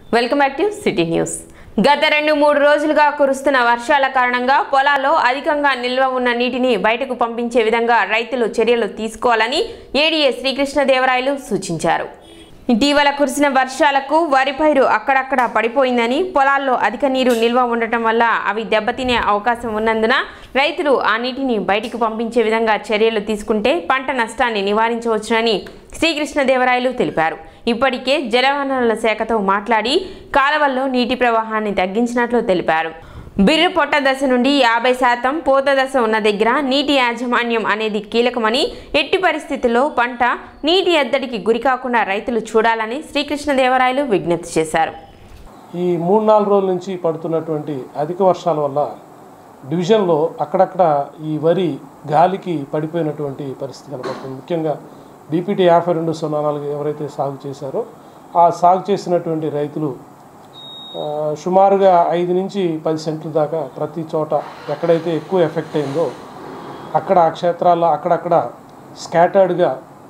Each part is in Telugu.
welcome back to city news గత రెండు మూడు రోజులుగా కురుస్తున్న వర్షాల కారణంగా పొలాల్లో అధికంగా నిల్వ ఉన్న నీటిని బయటకు పంపించే విధంగా రైతులు చర్యలు తీసుకోవాలని ఏడీఏ శ్రీకృష్ణదేవరాయలు సూచించారు ఇటీవల కురిసిన వర్షాలకు వరి పైరు అక్కడక్కడ పడిపోయిందని పొలాల్లో అధిక నీరు నిల్వ ఉండటం వల్ల అవి దెబ్బతినే అవకాశం ఉన్నందున రైతులు ఆ నీటిని బయటికి పంపించే విధంగా చర్యలు తీసుకుంటే పంట నష్టాన్ని నివారించవచ్చునని శ్రీకృష్ణదేవరాయలు తెలిపారు ఇప్పటికే జలవనరుల శాఖతో మాట్లాడి కాలవల్లో నీటి ప్రవాహాన్ని తగ్గించినట్లు తెలిపారు బిర్రు పొట్ట దశ నుండి యాభై శాతం పూత దశ ఉన్న దగ్గర నీటి యాజమాన్యం అనేది కీలకమని ఎట్టి పరిస్థితుల్లో పంట నీటి ఎద్దడికి గురికాకుండా రైతులు చూడాలని శ్రీకృష్ణదేవరాయలు విజ్ఞప్తి చేశారు ఈ మూడు నాలుగు రోజుల నుంచి పడుతున్నటువంటి అధిక వర్షాల వల్ల డివిజన్లో అక్కడక్కడ ఈ వరి గాలికి పడిపోయినటువంటి పరిస్థితి కనపడుతుంది ముఖ్యంగా బీపీటీ యాభై రెండు సున్నా నాలుగు ఎవరైతే సాగు చేశారో ఆ సాగు చేసినటువంటి రైతులు ఆ, సుమారుగా ఐదు నుంచి పది సెంట్ల దాకా ప్రతి చోట ఎక్కడైతే ఎక్కువ ఎఫెక్ట్ అయిందో అక్కడ ఆ క్షేత్రాల్లో అక్కడక్కడ స్కాటర్డ్గా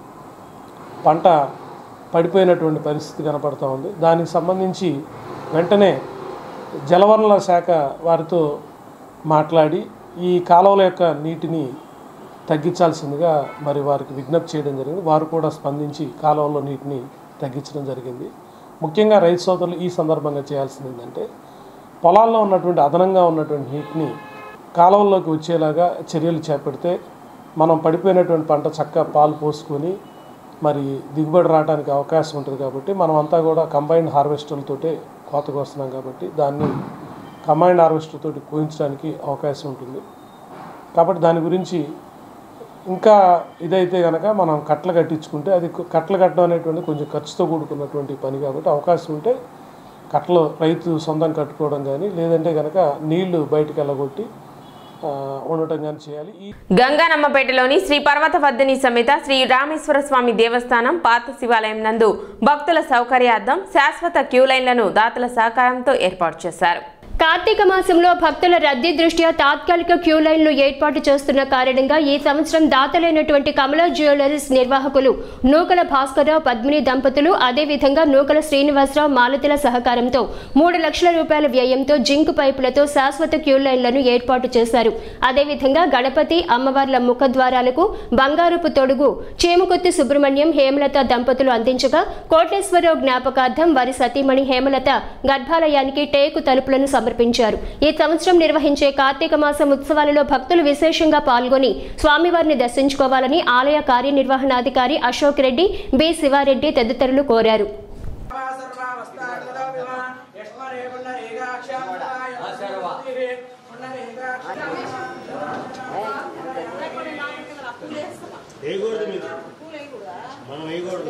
పంట పడిపోయినటువంటి పరిస్థితి కనపడుతూ ఉంది దానికి సంబంధించి వెంటనే జలవనరుల శాఖ వారితో మాట్లాడి ఈ కాలువల యొక్క నీటిని తగ్గించాల్సిందిగా మరి వారికి విజ్ఞప్తి చేయడం జరిగింది వారు కూడా స్పందించి కాలువల్లో నీటిని తగ్గించడం జరిగింది ముఖ్యంగా రైతు సోదరులు ఈ సందర్భంగా చేయాల్సింది ఏంటంటే పొలాల్లో ఉన్నటువంటి అదనంగా ఉన్నటువంటి నీటిని కాలువల్లోకి వచ్చేలాగా చర్యలు చేపడితే మనం పడిపోయినటువంటి పంట చక్కగా పాలు పోసుకొని మరి దిగుబడి రావడానికి అవకాశం ఉంటుంది కాబట్టి మనం అంతా కూడా కంబైన్డ్ హార్వెస్టర్లతోటే కోతకు వస్తున్నాం కాబట్టి దాన్ని కంబైన్డ్ హార్వెస్టర్ తోటి కోయించడానికి అవకాశం ఉంటుంది కాబట్టి దాని గురించి ఇంకా ఇదైతే కనుక మనం కట్టలు కట్టించుకుంటే అది కు- కట్టలు కట్టడం అనేటువంటి కొంచెం ఖర్చుతో కూడుకున్నటువంటి పని కాబట్టి అవకాశం ఉంటే కట్టలు రైతు సొంతం కట్టుకోవడం కానీ లేదంటే కనుక నీళ్లు బయటికి వెళ్ళగొట్టి ఆ, ఉండటం కానీ చేయాలి ఈ గంగానమ్మపేటలోని శ్రీ పర్వత వద్దని సమేత శ్రీ రామేశ్వర స్వామి దేవస్థానం పాత శివాలయం నందు భక్తుల సౌకర్యార్థం శాశ్వత క్యూ లైన్లను దాతల సహకారంతో ఏర్పాటు చేశారు కార్తీక మాసంలో భక్తుల రద్దీ దృష్ట్యా తాత్కాలిక క్యూ లైన్లు ఏర్పాటు చేస్తున్న కారణంగా ఈ సంవత్సరం దాతలైనటువంటి కమలా జ్యువెలరీస్ నిర్వాహకులు నూకల భాస్కరరావు పద్మిని దంపతులు అదేవిధంగా నూకల శ్రీనివాసరావు మాలతిల సహకారంతో మూడు లక్షల రూపాయల వ్యయంతో జింక్ పైపులతో శాశ్వత క్యూ లైన్లను ఏర్పాటు చేశారు అదేవిధంగా గణపతి అమ్మవార్ల ముఖద్వారాలకు బంగారపు తొడుగు చేమకుత్తి సుబ్రహ్మణ్యం హేమలత దంపతులు అందించగా కోటేశ్వరరావు జ్ఞాపకార్థం వారి సతీమణి హేమలత గర్భాలయానికి టేకు తలుపులను సమర్పించారు ఈ సంవత్సరం నిర్వహించే కార్తీక మాసం ఉత్సవాలలో భక్తులు విశేషంగా పాల్గొని స్వామివారిని దర్శించుకోవాలని ఆలయ కార్యనిర్వహణాధికారి అశోక్ రెడ్డి బి శివారెడ్డి తదితరులు కోరారు వేయకూడదు మీరు మనం వేయకూడదు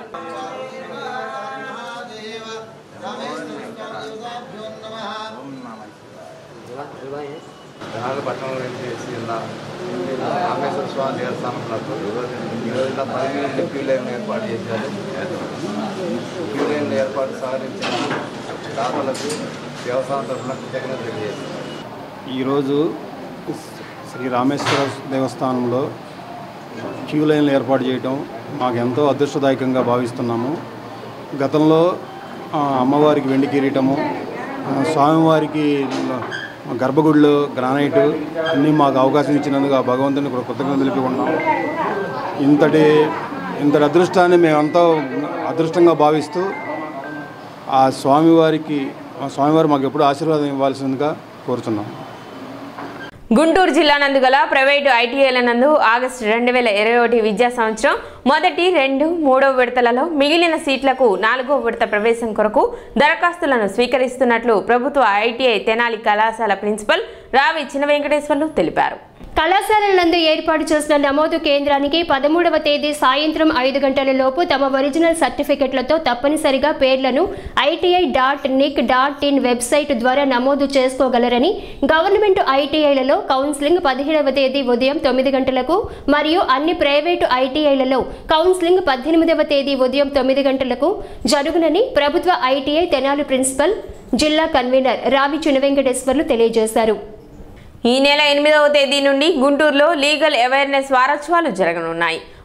జనాలు పట్టణంలో వెళ్ళేసి ఇలా రామేశ్వర స్వామి దేవస్థానంలో ఈరోజు ఈరోజు ఇలా పదిహేను క్యూ లైన్ ఏర్పాటు చేశారు క్యూ లైన్ ఏర్పాటు సహకరించిన దాతలకు దేవస్థానం తరఫున కృతజ్ఞత తెలియజేస్తారు ఈరోజు శ్రీ రామేశ్వర దేవస్థానంలో క్యూ లైన్లు ఏర్పాటు చేయటం మాకు ఎంతో అదృష్టదాయకంగా భావిస్తున్నాము గతంలో ఆ, అమ్మవారికి వెండి కిరీటము ఆ, స్వామివారికి గర్భగుడిలో గ్రానైట్ అన్నీ మాకు అవకాశం ఇచ్చినందుకు ఆ భగవంతుని కూడా కృతజ్ఞతలు తెలుపుకుంటున్నాం ఇంతటి ఇంతటి అదృష్టాన్ని మేమంతా అదృష్టంగా భావిస్తూ ఆ స్వామివారికి ఆ స్వామివారు మాకు ఎప్పుడు ఆశీర్వాదం ఇవ్వాల్సిందిగా కోరుతున్నాం గుంటూరు జిల్లా నందు గల ప్రైవేటు ఐటీఐల నందు ఆగస్టు రెండు వేల ఇరవై ఒకటి విద్యా సంవత్సరం మొదటి రెండు మూడవ విడతలలో మిగిలిన సీట్లకు నాలుగో విడత ప్రవేశం కొరకు దరఖాస్తులను స్వీకరిస్తున్నట్లు ప్రభుత్వ ఐటీఐ తెనాలి కళాశాల ప్రిన్సిపల్ రావి చిన వెంకటేశ్వర్లు తెలిపారు కళాశాలల నందు ఏర్పాటు చేసిన నమోదు కేంద్రానికి పదమూడవ తేదీ సాయంత్రం ఐదు గంటల లోపు తమ ఒరిజినల్ సర్టిఫికెట్లతో తప్పనిసరిగా పేర్లను ITI dot nic dot in website ద్వారా నమోదు చేసుకోగలరని గవర్నమెంట్ ఐటీఐలలో కౌన్సిలింగ్ పదిహేడవ తేదీ ఉదయం తొమ్మిది గంటలకు మరియు అన్ని ప్రైవేటు ఐటీఐలలో కౌన్సిలింగ్ పద్దెనిమిదవ తేదీ ఉదయం తొమ్మిది గంటలకు జరుగునని ప్రభుత్వ ఐటీఐ తెనాలి ప్రిన్సిపల్ జిల్లా కన్వీనర్ రావి చునవెంకటేశ్వర్లు తెలియజేశారు ఈ నెల ఎనిమిదవ తేదీ నుండి గుంటూరులో లీగల్ అవేర్నెస్ వారోత్సవాలు జరగనున్నాయి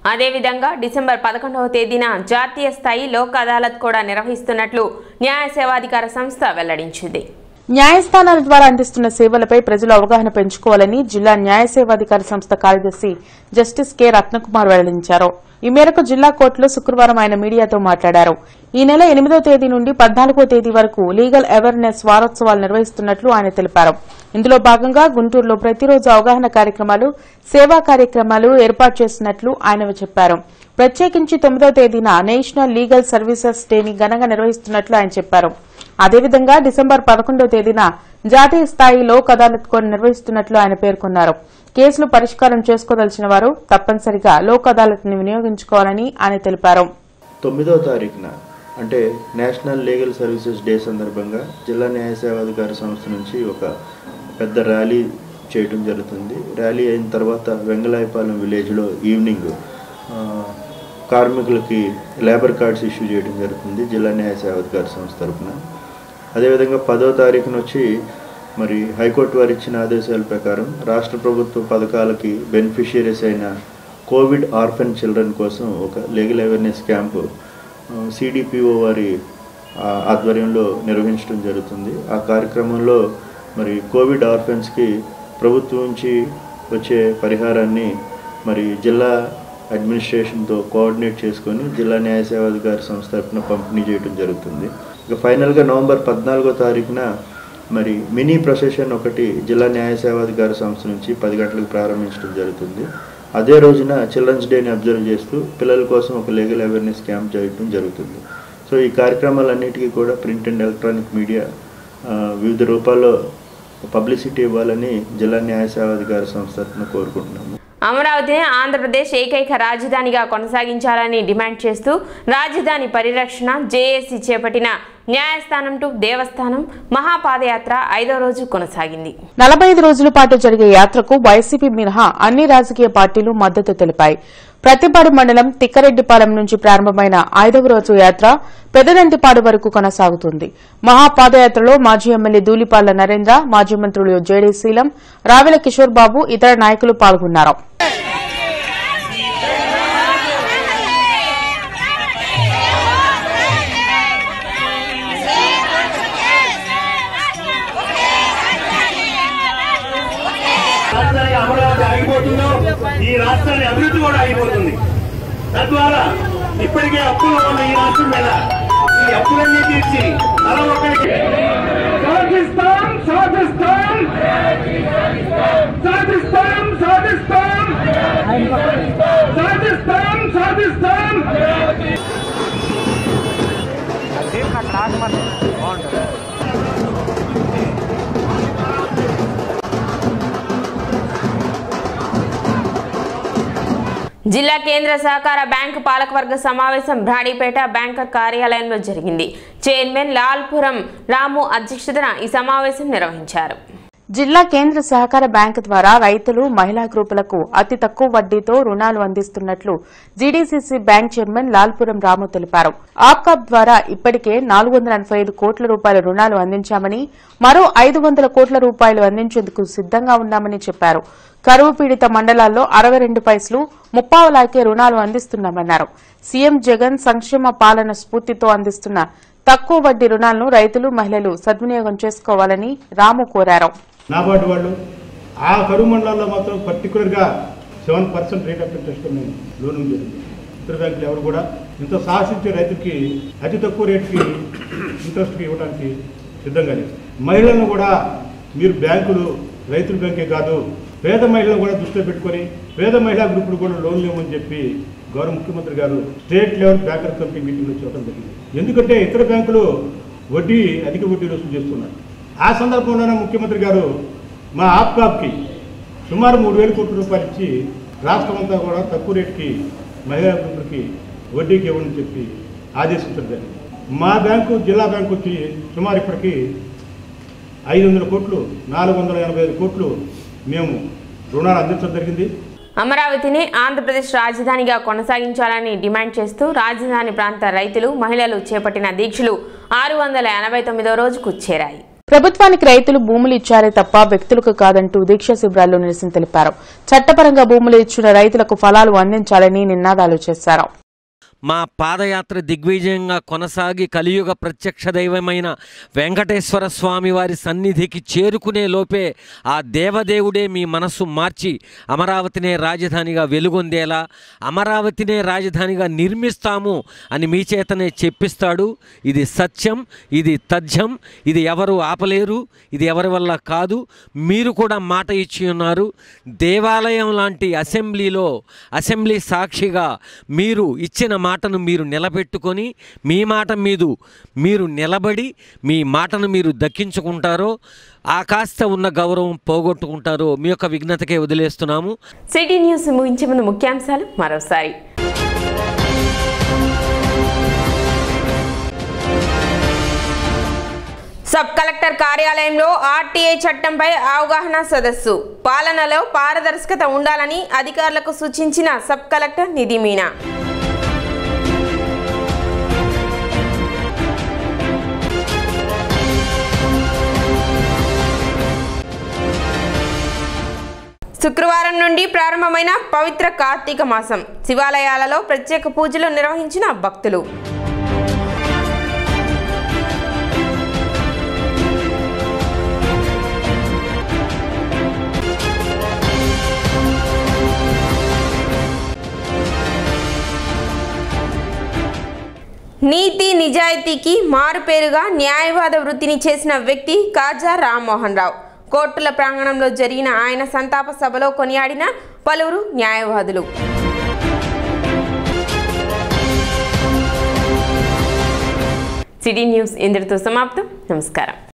అదేవిధంగా డిసెంబర్ పదకొండవ తేదీన జాతీయ స్థాయి లోక్ అదాలత్ కూడా నిర్వహిస్తున్నట్లు న్యాయ సేవాధికార సంస్థ వెల్లడించింది న్యాయస్థానాల ద్వారా అందిస్తున్న సేవలపై ప్రజలు అవగాహన పెంచుకోవాలని జిల్లా న్యాయ సేవాధికార సంస్థ కార్యదర్శి జస్టిస్ కె రత్నకుమార్ వెల్లడించారు ఈ మేరకు జిల్లా కోర్టులో శుక్రవారం ఆయన మీడియాతో మాట్లాడారు ఈ నెల ఎనిమిదో తేదీ నుండి పద్నాలుగో తేదీ వరకు లీగల్ అవేర్నెస్ వారోత్సవాలు నిర్వహిస్తున్నట్లు ఆయన తెలిపారు ఇందులో భాగంగా గుంటూరులో ప్రతిరోజు అవగాహన కార్యక్రమాలు సేవా కార్యక్రమాలు ఏర్పాటు చేస్తున్నట్లు ఆయన చెప్పారు ప్రత్యేకించి తొమ్మిదో తేదీన నేషనల్ లీగల్ సర్వీసెస్ డేని ఘనంగా నిర్వహిస్తున్నట్లు ఆయన చెప్పారు అదేవిధంగా డిసెంబర్ పదకొండవ తేదీన జాతీయ స్థాయి లోక్ అదాలత్ కూడా నిర్వహిస్తున్నట్లు ఆయన పేర్కొన్నారు కేసులు పరిష్కారం చేసుకోదలిచిన వారు తప్పనిసరిగా లోక్ అదాలత్ ని వినియోగించుకోవాలని ఆయన తెలిపారు తొమ్మిదవ తారీఖున అంటే నేషనల్ లీగల్ సర్వీసెస్ డే సందర్భంగా జిల్లా న్యాయ సేవాధికార సంస్థ నుంచి ఒక పెద్ద ర్యాలీ చేయడం జరుగుతుంది ర్యాలీ అయిన తర్వాత వెంగళాయపాలెం విలేజ్లో ఈవినింగ్ ఆ, కార్మికులకి లేబర్ కార్డ్స్ ఇష్యూ చేయడం జరుగుతుంది జిల్లా న్యాయ సేవాధికార సంస్థ తరఫున అదేవిధంగా పదో తారీఖున వచ్చి మరి హైకోర్టు వారు ఇచ్చిన ఆదేశాల ప్రకారం రాష్ట్ర ప్రభుత్వ పథకాలకి బెనిఫిషియరీస్ అయిన కోవిడ్ ఆర్ఫన్ చిల్డ్రన్ కోసం ఒక లీగల్ అవేర్నెస్ క్యాంపు సిడిపిఓ వారి ఆ, ఆధ్వర్యంలో నిర్వహించడం జరుగుతుంది ఆ కార్యక్రమంలో మరి కోవిడ్ ఆర్ఫెన్స్కి ప్రభుత్వం నుంచి వచ్చే పరిహారాన్ని మరి జిల్లా అడ్మినిస్ట్రేషన్తో కోఆర్డినేట్ చేసుకొని జిల్లా న్యాయ సేవాధికారి సంస్థ తరఫున పంపిణీ చేయడం జరుగుతుంది ఇక ఫైనల్గా నవంబర్ పద్నాలుగో తారీఖున మరి మినీ ప్రొసెషన్ ఒకటి జిల్లా న్యాయ సేవాధికార సంస్థ నుంచి పది గంటలకు ప్రారంభించడం జరుగుతుంది అదే రోజున చిల్డ్రన్స్ డేని అబ్జర్వ్ చేస్తూ పిల్లల కోసం ఒక లీగల్ అవేర్నెస్ క్యాంప్ జరగడం జరుగుతుంది సో ఈ కార్యక్రమాలన్నిటికీ కూడా ప్రింట్ అండ్ ఎలక్ట్రానిక్ మీడియా ఆ, వివిధ రూపాల్లో పబ్లిసిటీ ఇవ్వాలని జిల్లా న్యాయ సేవాధికార సంస్థ తరఫున కోరుకుంటున్నాము అమరావతిని ఆంధ్రప్రదేశ్ ఏకైక రాజధానిగా కొనసాగించాలని డిమాండ్ చేస్తూ రాజధాని పరిరక్షణ జేఏసీ చేపట్టిన న్యాయస్థానం టు దేవస్థానం మహాపాదయాత్ర ఐదో రోజు కొనసాగింది నలభై ఐదు రోజుల పాటు జరిగే యాత్రకు వైసీపీ మినహా అన్ని రాజకీయ పార్టీలు మద్దతు తెలిపాయి ప్రతిపాడు మండలం తిక్కరెడ్డిపాలెం నుంచి ప్రారంభమైన ఐదవ రోజు యాత్ర పెదనంటిపాడు వరకు కొనసాగుతుంది మహాపాదయాత్రలో మాజీ ఎమ్మెల్యే దూలిపాళ్ల నరేంద్ర మాజీ మంత్రులు జేడీ శీలం రావెల కిషోర్ బాబు ఇతర నాయకులు పాల్గొన్నారు రాజధాని అమరావతి ఆగిపోతుందో ఈ రాష్ట్రాన్ని అభివృద్ధి కూడా ఆగిపోతుంది తద్వారా ఇప్పటికే అప్పులు ఉన్న ఈ రాష్ట్రం మీద ఈ అప్పులన్నీ తీర్చి తల ఒకరికి సాధిస్తాం సాధిస్తాం సాధిస్తాం సాధిస్తాం సాధిస్తాం సాధిస్తాం జిల్లా కేంద్ర సహకార బ్యాంకు పాలకవర్గ సమావేశం బ్రాడీపేట బ్యాంకర్ కార్యాలయంలో జరిగింది చైర్మన్ లాల్పురం రాము అధ్యక్షతన ఈ సమావేశం నిర్వహించారు జిల్లా కేంద్ర సహకార బ్యాంకు ద్వారా రైతులు మహిళా గ్రూపులకు అతి తక్కువ వడ్డీతో రుణాలు అందిస్తున్నట్లు GDCC bank chairman Lalpuram Ramu తెలిపారు ఆప్కాబ్ ద్వారా ఇప్పటికే నాలుగు వందల ఎనభై ఐదు కోట్ల రూపాయల రుణాలు అందించామని మరో ఐదు వందల కోట్ల రూపాయలు అందించేందుకు సిద్దంగా ఉన్నామని చెప్పారు కరువు పీడిత మండలాల్లో అరవై రెండు పైసలు ముప్పావలాకే రుణాలు అందిస్తున్నామన్నారు సీఎం జగన్ సంక్షేమ పాలన స్ఫూర్తితో అందిస్తున్న తక్కువ వడ్డీ రుణాలను రైతులు మహిళలు సద్వినియోగం చేసుకోవాలని రాము కోరారు నాబార్డు వాళ్ళు ఆ కరువు మండలాల్లో మాత్రం పర్టికులర్గా seven percent rate of interest మేము లోన్ జరిగింది ఇతర బ్యాంకులు ఎవరు కూడా ఇంత సాహసించే రైతుకి అతి తక్కువ రేటుకి ఇంట్రెస్ట్కి ఇవ్వడానికి సిద్ధంగా లేదు మహిళలను కూడా మీరు బ్యాంకులు రైతుల బ్యాంకే కాదు పేద మహిళలను కూడా దృష్టిలో పెట్టుకొని పేద మహిళా గ్రూపులు కూడా లోన్లు ఇవ్వమని చెప్పి గౌరవ ముఖ్యమంత్రి గారు స్టేట్ లెవెల్ బ్యాంకర్ కమిటీ మీటింగ్లో చెప్పడం జరిగింది ఎందుకంటే ఇతర బ్యాంకులు వడ్డీ అధిక వడ్డీ వసూలు చేస్తున్నారు ఆ సందర్భంలోనే ముఖ్యమంత్రి గారు మా ఆప్కాబ్కి సుమారు మూడు వేల కోట్ల రూపాయలు ఇచ్చి రాష్ట్రం అంతా కూడా తక్కువ రేటుకి మహిళా గ్రూపులకి వడ్డీకి ఇవ్వని చెప్పి ఆదేశించడం జరిగింది మా బ్యాంకు జిల్లా బ్యాంకు వచ్చి సుమారు ఇప్పటికి ఐదు వందల కోట్లు నాలుగు వందల ఎనభై ఐదు కోట్లు మేము రుణాలు అందించడం జరిగింది అమరావతిని ఆంధ్రప్రదేశ్ రాజధానిగా కొనసాగించాలని డిమాండ్ చేస్తూ రాజధాని ప్రాంత రైతులు మహిళలు చేపట్టిన దీక్షలు ఆరు వందల ఎనభై తొమ్మిదో రోజుకు చేరాయి ప్రభుత్వానికి రైతులు భూములు ఇచ్చారే తప్ప వ్యక్తులకు కాదంటూ దీక్షా శిబిరాల్లో నిరసన తెలిపారు చట్టపరంగా భూములు ఇచ్చిన రైతులకు ఫలాలు అందించాలని నినాదాలు చేశారు మా పాదయాత్ర దిగ్విజయంగా కొనసాగి కలియుగ ప్రత్యక్ష దైవమైన వెంకటేశ్వర స్వామి వారి సన్నిధికి చేరుకునే లోపే ఆ దేవదేవుడే మీ మనస్సు మార్చి అమరావతినే రాజధానిగా వెలుగొందేలా అమరావతినే రాజధానిగా నిర్మిస్తాము అని మీ చేతనే చెప్పిస్తాడు ఇది సత్యం ఇది తథ్యం ఇది ఎవరు ఆపలేరు ఇది ఎవరి వల్ల కాదు మీరు కూడా మాట ఇచ్చి ఉన్నారు దేవాలయం లాంటి అసెంబ్లీలో అసెంబ్లీ సాక్షిగా మీరు ఇచ్చిన మాటను మీరు నిలబెట్టుకొని మీ మాట మీద మీరు నిలబడి మీ మాటను మీరు దక్కించుకుంటారో ఆ కాస్త ఉన్న గౌరవం పోగొట్టుకుంటారో మీ యొక్క విఘ్నతకే వదిలేస్తున్నాము సిటీ న్యూస్ ముగించే ముందు ముఖ్యాంశాలు మరోసారి సబ్ కలెక్టర్ కార్యాలయంలో ఆర్టీఐ చట్టంపై అవగాహన సదస్సు పాలనలో పారదర్శకత ఉండాలని అధికారులకు సూచించిన సబ్ కలెక్టర్ నిధి మీనా శుక్రవారం నుండి ప్రారంభమైన పవిత్ర కార్తీక మాసం శివాలయాలలో ప్రత్యేక పూజలు నిర్వహించిన భక్తులు నీతి నిజాయితీకి మారుపేరుగా న్యాయవాద వృత్తిని చేసిన వ్యక్తి కాజా రామ్మోహన్ రావు కోర్టుల ప్రాంగణంలో జరిగిన ఆయన సంతాప సభలో కొనియాడిన పలువురు న్యాయవాదులు సిటీ న్యూస్ ఇందరితో సమాప్తం నమస్కారం